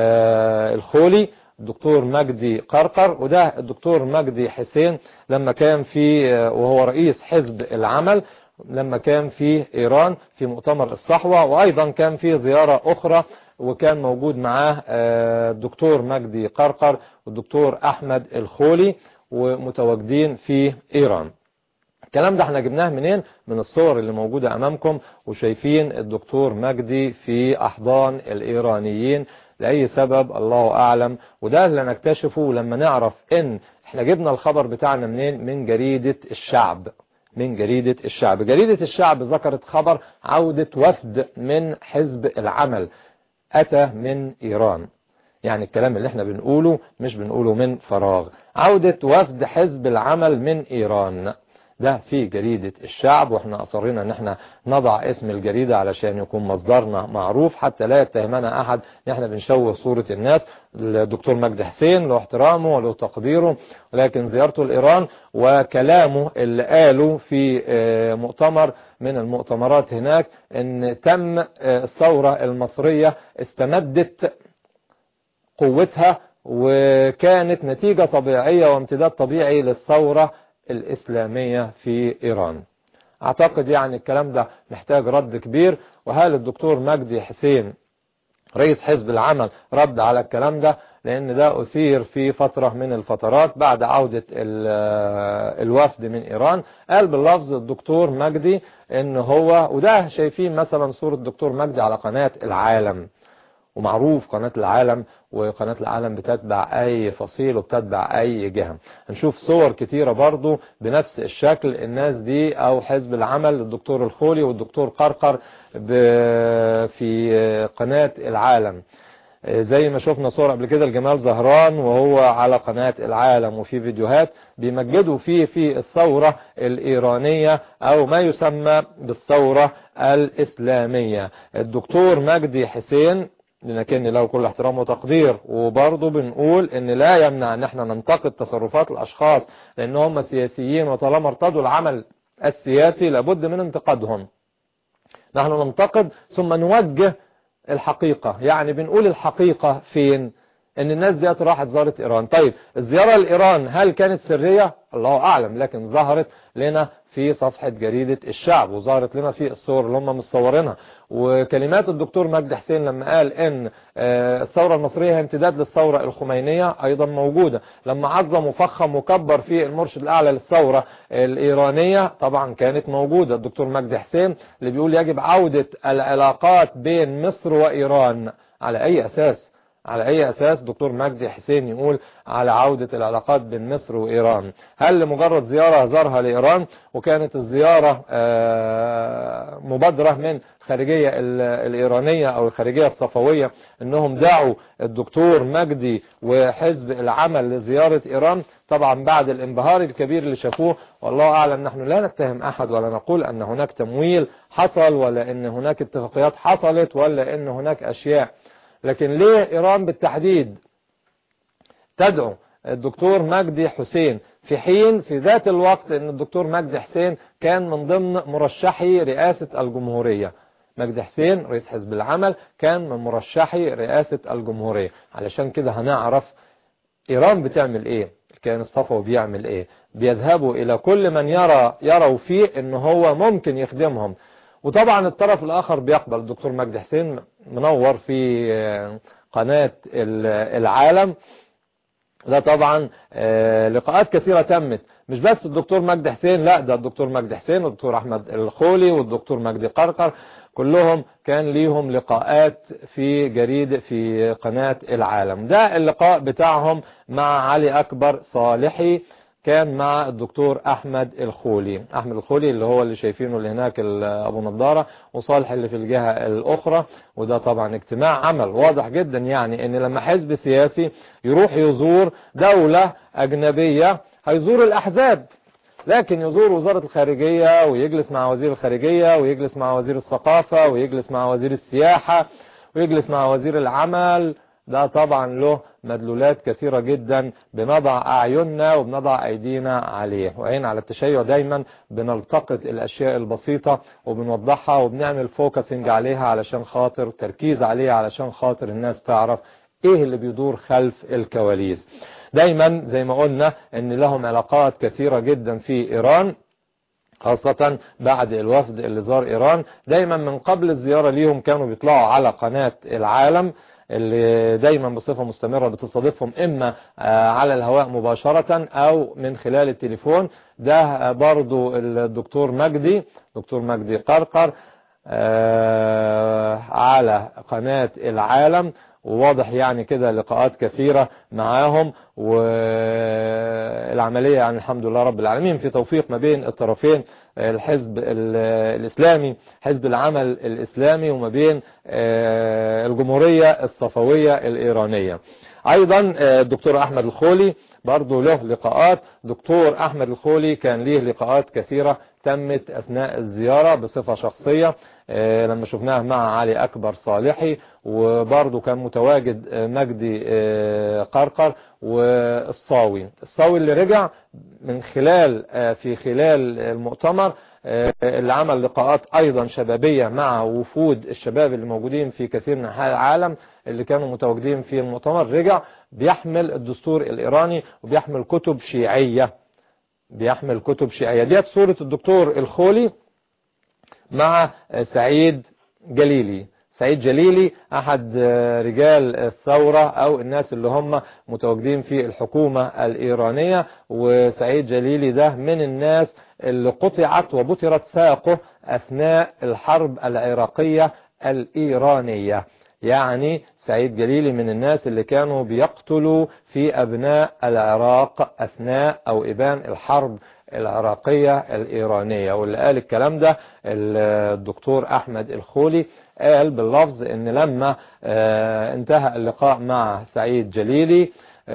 الخولي الدكتور مجدي قرقر وده الدكتور مجدي حسين لما كان في وهو رئيس حزب العمل لما كان في إيران في مؤتمر الصحوة وأيضا كان في زيارة أخرى وكان موجود معاه الدكتور مجدي قرقر والدكتور أحمد الخولي ومتواجدين في إيران الكلام ده احنا جبناه منين من الصور اللي موجودة أمامكم وشايفين الدكتور مجدي في أحضان الإيرانيين لأي سبب الله أعلم وده اللي نكتشفه لما نعرف إن احنا جبنا الخبر بتاعنا منين من جريدة الشعب من جريدة الشعب جريدة الشعب ذكرت خبر عودة وفد من حزب العمل أتى من إيران يعني الكلام اللي احنا بنقوله مش بنقوله من فراغ عودة وفد حزب العمل من إيران ده في جريدة الشعب واحنا أصرينا ان احنا نضع اسم الجريدة علشان يكون مصدرنا معروف حتى لا يتهمنا أحد ان احنا بنشوه صورة الناس الدكتور مجدي حسين له احترامه وله تقديره ولكن زيارته لإيران وكلامه اللي قاله في مؤتمر من المؤتمرات هناك ان تم الثورة المصرية استمدت قوتها وكانت نتيجة طبيعية وامتداد طبيعي للثورة الإسلامية في إيران أعتقد يعني الكلام ده محتاج رد كبير وهل الدكتور مجدي حسين رئيس حزب العمل رد على الكلام ده لأن ده أثير في فترة من الفترات بعد عودة الوفد من إيران قال باللفظ الدكتور مجدي إن هو وده شايفين مثلا صورة الدكتور مجدي على قناة العالم ومعروف قناة العالم وقناة العالم بتتبع اي فصيل وبتتبع اي جهة هنشوف صور كتيرة برضو بنفس الشكل الناس دي او حزب العمل الدكتور الخولي والدكتور قرقر في قناة العالم زي ما شفنا صور قبل كده لجمال زهران وهو على قناة العالم وفي فيديوهات بيمجدوا فيه في الثورة الإيرانية أو ما يسمى بالثورة الإسلامية الدكتور مجدي حسين لكن له كل احترام وتقدير وبرضه بنقول ان لا يمنع ان احنا ننتقد تصرفات الاشخاص لان هم سياسيين وطالما ارتضوا العمل السياسي لابد من انتقادهم نحن ننتقد ثم نوجه الحقيقة يعني بنقول الحقيقة فين ان الناس ديت راحت زارت ايران طيب الزيارة لايران هل كانت سرية الله اعلم لكن ظهرت لنا في صفحة جريدة الشعب وظهرت لنا في الصور اللي هم مصورينها وكلمات الدكتور مجدي حسين لما قال ان الثورة المصرية هي امتداد للثورة الخمينية ايضا موجودة لما عظم وفخم وكبر في المرشد الاعلى للثورة الايرانية طبعا كانت موجودة الدكتور مجدي حسين اللي بيقول يجب عودة العلاقات بين مصر وايران على اي اساس على اي اساس دكتور مجدي حسين يقول على عودة العلاقات بين مصر وايران هل لمجرد زيارة زارها لايران وكانت الزيارة مبادرة من الخارجية الايرانية او الخارجية الصفوية انهم دعوا الدكتور مجدي وحزب العمل لزيارة ايران طبعا بعد الانبهار الكبير اللي شافوه والله اعلم نحن لا نتهم احد ولا نقول ان هناك تمويل حصل ولا ان هناك اتفاقيات حصلت ولا ان هناك اشياء لكن ليه ايران بالتحديد تدعو الدكتور مجدي حسين في حين في ذات الوقت ان الدكتور مجدي حسين كان من ضمن مرشحي رئاسة الجمهورية مجدي حسين رئيس حزب العمل كان من مرشحي رئاسة الجمهورية علشان كده هنعرف ايران بتعمل ايه كان الصفوي بيعمل ايه بيذهبوا الى كل من يرى يروا فيه ان هو ممكن يخدمهم وطبعا الطرف الآخر بيقبل الدكتور مجدي حسين منور في قناة العالم ده طبعا لقاءات كثيرة تمت مش بس الدكتور مجدي حسين لا ده الدكتور مجدي حسين والدكتور احمد الخولي والدكتور مجدي قرقر كلهم كان ليهم لقاءات في جريد في قناة العالم ده اللقاء بتاعهم مع علي اكبر صالحي كان مع الدكتور احمد الخولي احمد الخولي اللي هو اللي شايفينه اللي هناك ابو نضارة وصالح اللي في الجهة الاخرى وده طبعا اجتماع عمل واضح جدا يعني ان لما حزب سياسي يروح يزور دولة اجنبية هيزور الاحزاب لكن يزور وزارة الخارجية ويجلس مع وزير الخارجية ويجلس مع وزير الثقافة ويجلس مع وزير السياحة ويجلس مع وزير العمل ده طبعا له مدلولات كثيرة جدا بنضع أعيننا وبنضع أيدينا عليه وعين على التشيع دايما بنلتقط الأشياء البسيطة وبنوضحها وبنعمل فوكسنج عليها علشان خاطر تركيز عليها علشان خاطر الناس تعرف ايه اللي بيدور خلف الكواليس دايما زي ما قلنا ان لهم علاقات كثيرة جدا في ايران خاصة بعد الوفد اللي زار ايران دايما من قبل الزيارة ليهم كانوا بيطلعوا على قناة العالم اللي دايما بصفة مستمرة بتستضيفهم اما على الهواء مباشرة او من خلال التليفون ده برضو الدكتور مجدي دكتور مجدي قرقر على قناة العالم وواضح يعني كده لقاءات كثيرة معاهم والعملية يعني الحمد لله رب العالمين في توفيق ما بين الطرفين الحزب الإسلامي حزب العمل الإسلامي وما بين الجمهورية الصفوية الإيرانية أيضا الدكتور أحمد الخولي برضه له لقاءات دكتور أحمد الخولي كان ليه لقاءات كثيرة تمت أثناء الزيارة بصفة شخصية لما شفناه مع علي أكبر صالحي وبرضه كان متواجد مجدي قرقر والصاوي الصاوي اللي رجع من خلال في خلال المؤتمر اللي عمل لقاءات أيضا شبابية مع وفود الشباب اللي موجودين في كثير من انحاء العالم اللي كانوا متواجدين في المؤتمر رجع بيحمل الدستور الإيراني وبيحمل كتب شيعية بيحمل كتب شيعية ديت صورة الدكتور الخولي مع سعيد جليلي سعيد جليلي أحد رجال الثورة أو الناس اللي هم متواجدين في الحكومة الإيرانية وسعيد جليلي ده من الناس اللي قطعت وبترت ساقه أثناء الحرب العراقية الإيرانية يعني سعيد جليلي من الناس اللي كانوا بيقتلوا في أبناء العراق أثناء أو إبان الحرب العراقية الإيرانية واللي قال الكلام ده الدكتور أحمد الخولي قال باللفظ ان لما انتهى اللقاء مع سعيد جليلي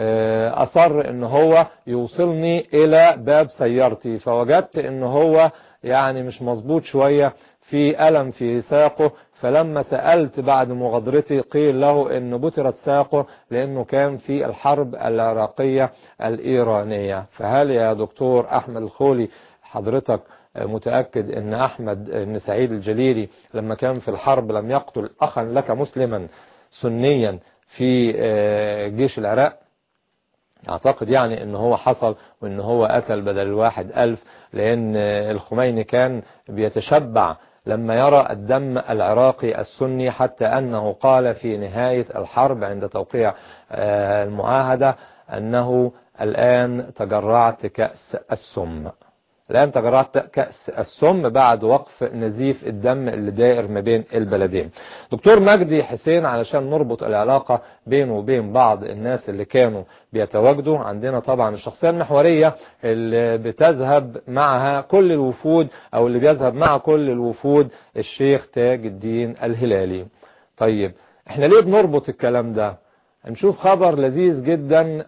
أصر ان هو يوصلني إلى باب سيارتي فوجدت ان هو يعني مش مظبوط شوية في ألم في ساقه فلما سألت بعد مغادرتي قيل له ان بترت ساقه لانه كان في الحرب العراقية الايرانية فهل يا دكتور احمد الخولي حضرتك متأكد ان احمد ان سعيد الجليلي لما كان في الحرب لم يقتل اخا لك مسلما سنيا في جيش العراق اعتقد يعني ان هو حصل وان هو قتل بدل الواحد الف لان الخميني كان بيتشبع لما يرى الدم العراقي السني حتى أنه قال في نهاية الحرب عند توقيع المعاهدة أنه الآن تجرعت كأس السم الآن تجرعت كأس السم بعد وقف نزيف الدم اللي دائر ما بين البلدين دكتور مجدي حسين علشان نربط العلاقة بينه وبين بعض الناس اللي كانوا بيتواجدوا عندنا طبعا الشخصية المحورية اللي بتذهب معها كل الوفود او اللي بيذهب مع كل الوفود الشيخ تاج الدين الهلالي طيب احنا ليه بنربط الكلام ده هنشوف خبر لذيذ جدا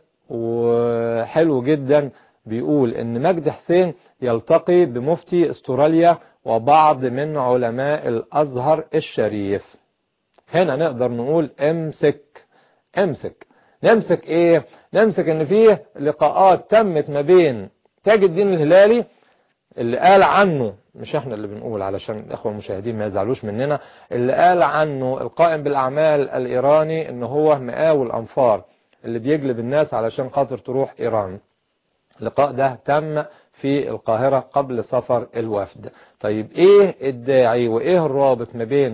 وحلو جدا بيقول ان مجدي حسين يلتقي بمفتي استراليا وبعض من علماء الازهر الشريف هنا نقدر نقول امسك امسك نمسك ايه نمسك ان فيه لقاءات تمت ما بين تاج الدين الهلالي اللي قال عنه مش احنا اللي بنقول علشان الاخوة المشاهدين ما يزعلوش مننا اللي قال عنه القائم بالاعمال الايراني ان هو مقاول انفار اللي بيجلب الناس علشان خاطر تروح ايران اللقاء ده تم في القاهرة قبل سفر الوفد طيب ايه الداعي وايه الرابط ما بين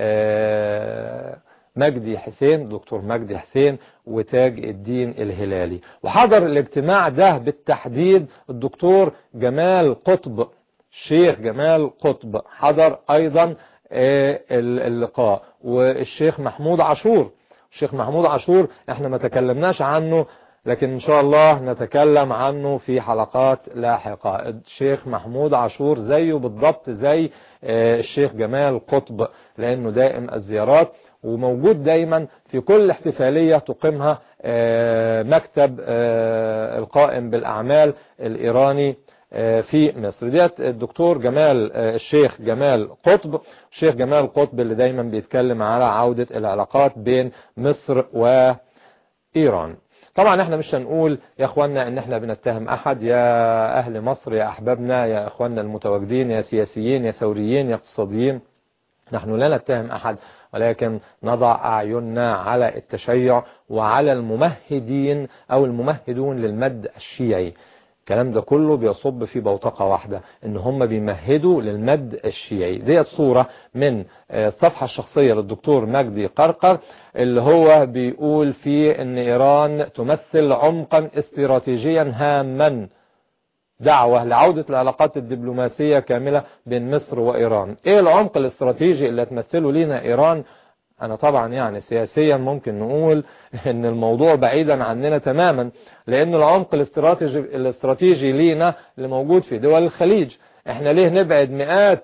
آه مجدي حسين دكتور مجدي حسين وتاج الدين الهلالي وحضر الاجتماع ده بالتحديد الدكتور جمال قطب الشيخ جمال قطب حضر ايضا اللقاء والشيخ محمود عاشور الشيخ محمود عاشور احنا ما تكلمناش عنه لكن ان شاء الله نتكلم عنه في حلقات لاحقة الشيخ محمود عاشور زيه بالضبط زي الشيخ جمال قطب لانه دائم الزيارات وموجود دايما في كل احتفالية تقيمها مكتب القائم بالأعمال الإيراني في مصر ديت الدكتور جمال الشيخ جمال قطب الشيخ جمال قطب اللي دايما بيتكلم على عودة العلاقات بين مصر وإيران طبعا احنا مش هنقول يا اخوانا ان احنا بنتهم احد يا اهل مصر يا احبابنا يا اخوانا المتواجدين يا سياسيين يا ثوريين يا اقتصاديين نحن لا نتهم احد ولكن نضع أعيننا على التشيع وعلى الممهدين أو الممهدون للمد الشيعي الكلام ده كله بيصب في بوتقة واحدة ان هم بيمهدوا للمد الشيعي ديت صورة من الصفحة الشخصية للدكتور مجدي قرقر اللي هو بيقول فيه ان ايران تمثل عمقا استراتيجيا هاما دعوة لعودة العلاقات الدبلوماسية كاملة بين مصر وإيران إيه العمق الاستراتيجي اللي تمثله لينا إيران أنا طبعا يعني سياسيا ممكن نقول إن الموضوع بعيدا عننا تماما لأن العمق الاستراتيجي, الاستراتيجي لينا اللي موجود في دول الخليج إحنا ليه نبعد مئات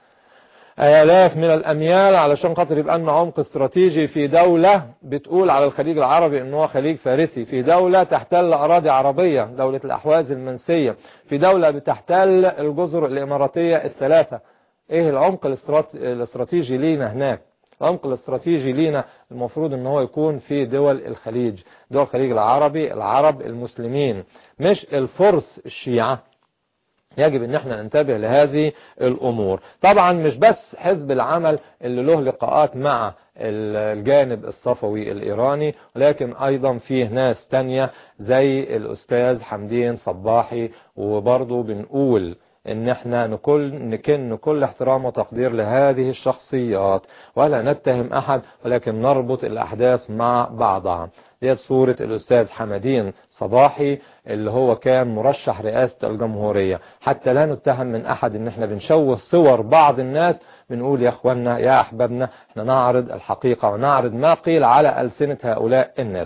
آلاف من الأميال علشان خاطر يبقى لنا عمق استراتيجي في دولة بتقول على الخليج العربي إن هو خليج فارسي في دولة تحتل أراضي عربية دولة الأحواز المنسية في دولة بتحتل الجزر الإماراتية الثلاثة إيه العمق الاستراتيجي لينا هناك العمق الاستراتيجي لينا المفروض ان هو يكون في دول الخليج دول الخليج العربي العرب المسلمين مش الفرس الشيعة يجب ان احنا ننتبه لهذه الامور طبعا مش بس حزب العمل اللي له لقاءات مع الجانب الصفوي الايراني ولكن ايضا فيه ناس تانية زي الاستاذ حمدين صباحي وبرضه بنقول ان احنا نكل نكن كل احترام وتقدير لهذه الشخصيات ولا نتهم احد ولكن نربط الاحداث مع بعضها ديت صورة الاستاذ حمدين صباحي اللي هو كان مرشح رئاسة الجمهورية حتى لا نتهم من احد ان احنا بنشوه صور بعض الناس بنقول يا اخوانا يا احبابنا احنا نعرض الحقيقة ونعرض ما قيل على ألسنة هؤلاء الناس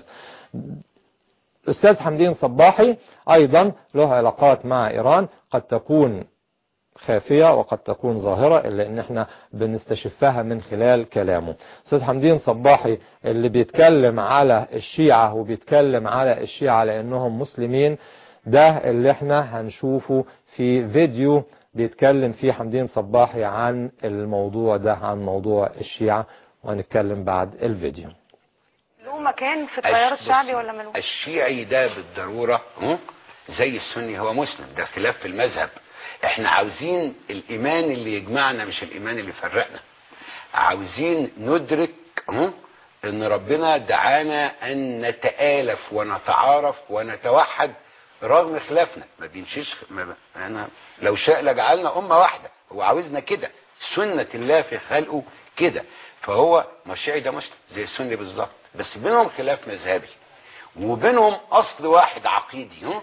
الأستاذ حمدين صباحي أيضا له علاقات مع إيران قد تكون خافية وقد تكون ظاهرة إلا إن احنا بنستشفها من خلال كلامه أستاذ حمدين صباحي اللي بيتكلم على الشيعة وبيتكلم على الشيعة لأنهم مسلمين ده اللي احنا هنشوفه في فيديو بيتكلم فيه حمدين صباحي عن الموضوع ده عن موضوع الشيعة وهنتكلم بعد الفيديو له مكان في التيار الشعبي ولا ملوش الشيعي ده بالضرورة زي السني هو مسلم ده خلاف في المذهب احنا عاوزين الايمان اللي يجمعنا مش الايمان اللي يفرقنا عاوزين ندرك ان ربنا دعانا ان نتآلف ونتعارف ونتوحد رغم خلافنا ما بيمشيش ما انا لو شاء لجعلنا امه واحده هو عاوزنا كده سنه الله في خلقه كده فهو ما الشيعي ده مسلم زي السني بالظبط بس بينهم خلاف مذهبي وبينهم اصل واحد عقيدي ها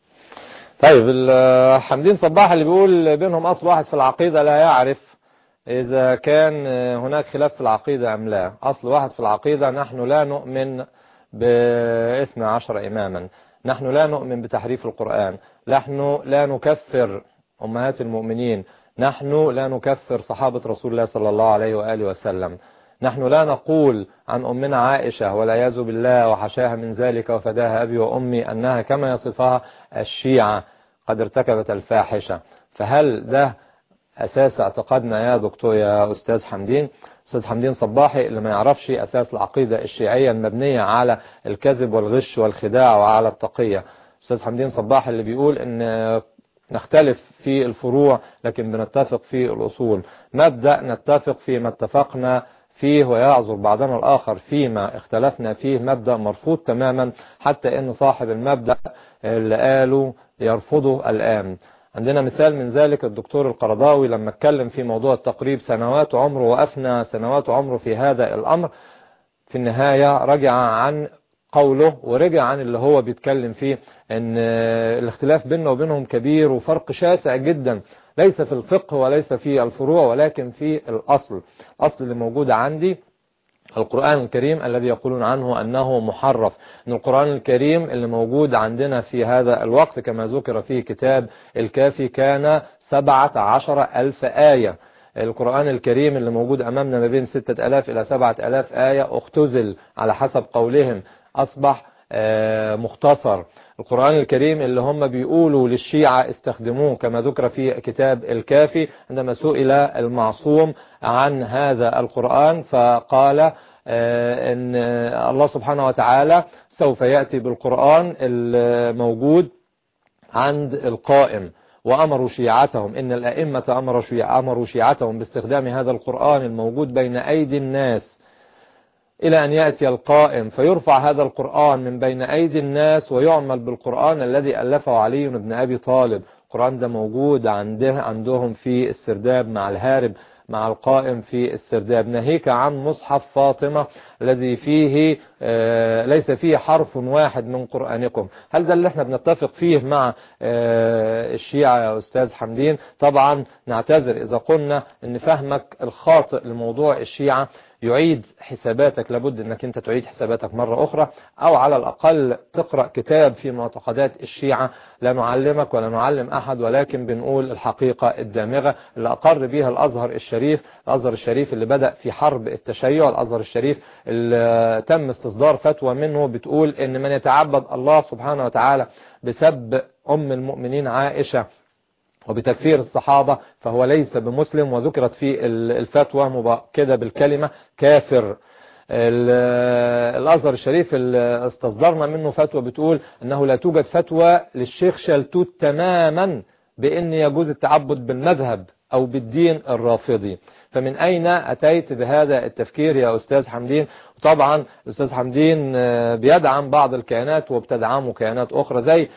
طيب حمدين صباح اللي بيقول بينهم اصل واحد في العقيدة لا يعرف اذا كان هناك خلاف في العقيدة ام لا اصل واحد في العقيدة نحن لا نؤمن باثنى عشر اماما نحن لا نؤمن بتحريف القرآن نحن لا نكفر امهات المؤمنين نحن لا نكفر صحابة رسول الله صلى الله عليه وآله وسلم نحن لا نقول عن أمنا عائشة والعياذ بالله وحشاها من ذلك وفداها أبي وأمي أنها كما يصفها الشيعة قد ارتكبت الفاحشة فهل ده أساس اعتقادنا يا دكتور يا أستاذ حمدين أستاذ حمدين صباحي اللي ما يعرفش أساس العقيدة الشيعية المبنية على الكذب والغش والخداع وعلى التقية أستاذ حمدين صباحي اللي بيقول أن نختلف في الفروع لكن بنتفق في الأصول مبدأ نتفق فيما اتفقنا فيه ويعذر بعضنا الآخر فيما اختلفنا فيه مبدأ مرفوض تماما حتى ان صاحب المبدأ اللي قاله يرفضه الآن عندنا مثال من ذلك الدكتور القرضاوي لما اتكلم في موضوع التقريب سنوات عمره وأفنى سنوات عمره في هذا الأمر في النهاية رجع عن قوله ورجع عن اللي هو بيتكلم فيه ان الاختلاف بيننا وبينهم كبير وفرق شاسع جدا ليس في الفقه وليس في الفروع ولكن في الأصل الأصل اللي موجود عندي القرآن الكريم الذي يقولون عنه أنه محرف أن القرآن الكريم اللي موجود عندنا في هذا الوقت كما ذكر في كتاب الكافي كان سبعة عشر ألف آية القرآن الكريم اللي موجود أمامنا ما بين ستة ألاف إلى سبعة ألاف آية اختزل على حسب قولهم أصبح مختصر القرآن الكريم اللي هم بيقولوا للشيعة استخدموه كما ذكر في كتاب الكافي عندما سئل المعصوم عن هذا القرآن فقال ان الله سبحانه وتعالى سوف يأتي بالقرآن الموجود عند القائم وأمروا شيعتهم إن الأئمة أمروا, شيع أمروا شيعتهم باستخدام هذا القرآن الموجود بين أيدي الناس إلى أن يأتي القائم فيرفع هذا القرآن من بين أيدي الناس ويعمل بالقرآن الذي ألفه علي بن أبي طالب القرآن ده موجود عنده عندهم في السرداب مع الهارب مع القائم في السرداب ناهيك عن مصحف فاطمة الذي فيه آه ليس فيه حرف واحد من قرآنكم هل ده اللي احنا بنتفق فيه مع آه الشيعة يا أستاذ حمدين طبعا نعتذر إذا قلنا أن فهمك الخاطئ لموضوع الشيعة يعيد حساباتك لابد انك انت تعيد حساباتك مرة اخرى او على الاقل تقرأ كتاب في معتقدات الشيعة لا نعلمك ولا نعلم احد ولكن بنقول الحقيقة الدامغة اللي اقر بها الازهر الشريف الازهر الشريف اللي بدأ في حرب التشيع الازهر الشريف اللي تم استصدار فتوى منه بتقول ان من يتعبد الله سبحانه وتعالى بسب ام المؤمنين عائشة وبتكفير الصحابة فهو ليس بمسلم وذكرت في الفتوى مبكدة بالكلمة كافر الأزهر الشريف اللي استصدرنا منه فتوى بتقول أنه لا توجد فتوى للشيخ شلتوت تماما بأن يجوز التعبد بالمذهب أو بالدين الرافضي فمن أين أتيت بهذا التفكير يا أستاذ حمدين طبعا الأستاذ حمدين بيدعم بعض الكيانات وبتدعمه كيانات أخرى زي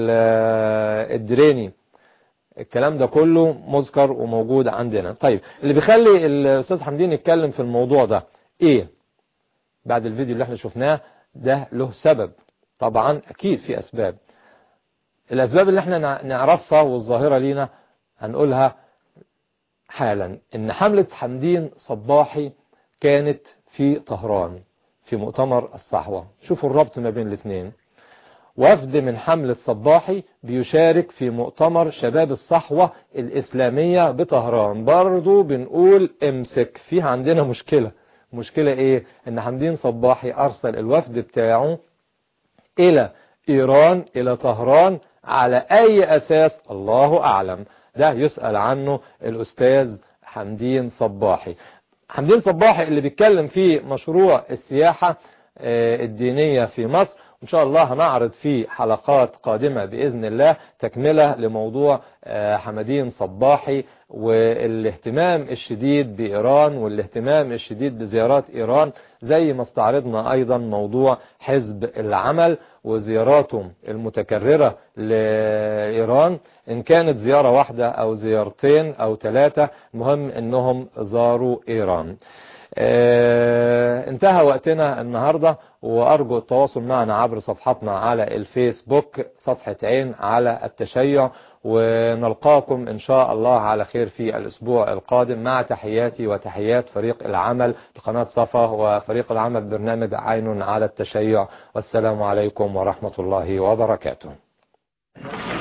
الدريني الكلام ده كله مذكر وموجود عندنا طيب اللي بيخلي الأستاذ حمدين يتكلم في الموضوع ده ايه بعد الفيديو اللي احنا شفناه ده له سبب طبعا اكيد في اسباب الاسباب اللي احنا نعرفها والظاهرة لينا هنقولها حالا ان حملة حمدين صباحي كانت في طهران في مؤتمر الصحوة شوفوا الربط ما بين الاثنين وفد من حملة صباحي بيشارك في مؤتمر شباب الصحوة الإسلامية بطهران برضو بنقول امسك فيها عندنا مشكلة مشكلة ايه ان حمدين صباحي ارسل الوفد بتاعه الى ايران الى طهران على اي اساس الله اعلم ده يسأل عنه الاستاذ حمدين صباحي حمدين صباحي اللي بيتكلم في مشروع السياحة الدينية في مصر إن شاء الله هنعرض في حلقات قادمة بإذن الله تكملة لموضوع حمدين صباحي والاهتمام الشديد بإيران والاهتمام الشديد بزيارات إيران زي ما استعرضنا أيضا موضوع حزب العمل وزياراته المتكررة لإيران إن كانت زيارة واحدة أو زيارتين أو ثلاثة مهم أنهم زاروا إيران اه انتهى وقتنا النهاردة وأرجو التواصل معنا عبر صفحتنا على الفيسبوك صفحة عين على التشيع ونلقاكم إن شاء الله على خير في الأسبوع القادم مع تحياتي وتحيات فريق العمل بقناة صفا وفريق العمل برنامج عين على التشيع والسلام عليكم ورحمة الله وبركاته